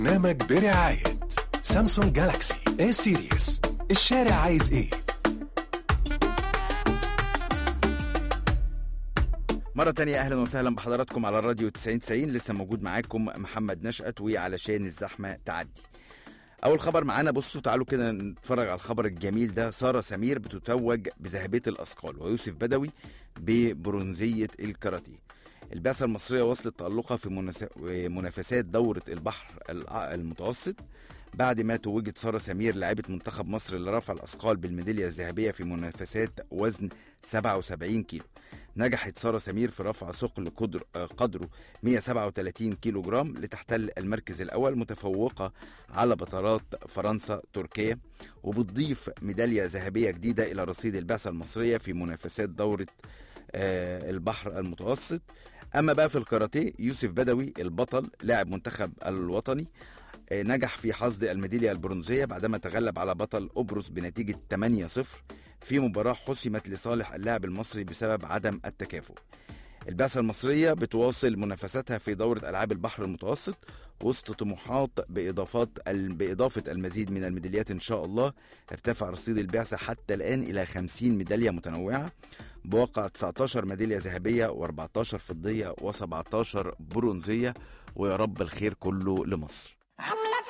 برنامج برعاية سامسونج جالاكسي اي سيريس الشارع عايز ايه؟ مرة تانية أهلا وسهلا بحضراتكم على الراديو 9090 لسه موجود معاكم محمد نشأت وعلشان الزحمة تعدي أول خبر معانا بصوا تعالوا كده نتفرج على الخبر الجميل ده سارة سمير بتتوج بذهبية الأثقال ويوسف بدوي ببرونزية الكاراتيه البعثة المصرية وصلت تألقها في منس- منافسات دورة البحر الع- المتوسط بعد ما توجت سارة سمير لاعبة منتخب مصر لرفع الأثقال بالميدالية الذهبية في منافسات وزن 77 كيلو نجحت سارة سمير في رفع ثقل قدر آه، قدره 137 كيلو جرام لتحتل المركز الأول متفوقة على بطلات فرنسا تركيا وبتضيف ميدالية ذهبية جديدة إلى رصيد البعثة المصرية في منافسات دورة آه، البحر المتوسط أما بقى في الكاراتيه يوسف بدوي البطل لاعب منتخب الوطني آه، نجح في حصد الميدالية البرونزية بعدما تغلب على بطل قبرص بنتيجة 8-0 في مباراة حسمت لصالح اللاعب المصري بسبب عدم التكافؤ البعثة المصرية بتواصل منافساتها في دورة ألعاب البحر المتوسط وسط طموحات بإضافات بإضافة المزيد من الميداليات إن شاء الله ارتفع رصيد البعثة حتى الآن إلى 50 ميدالية متنوعة بواقع 19 ميدالية ذهبية و14 فضية و17 برونزية ويا رب الخير كله لمصر I'm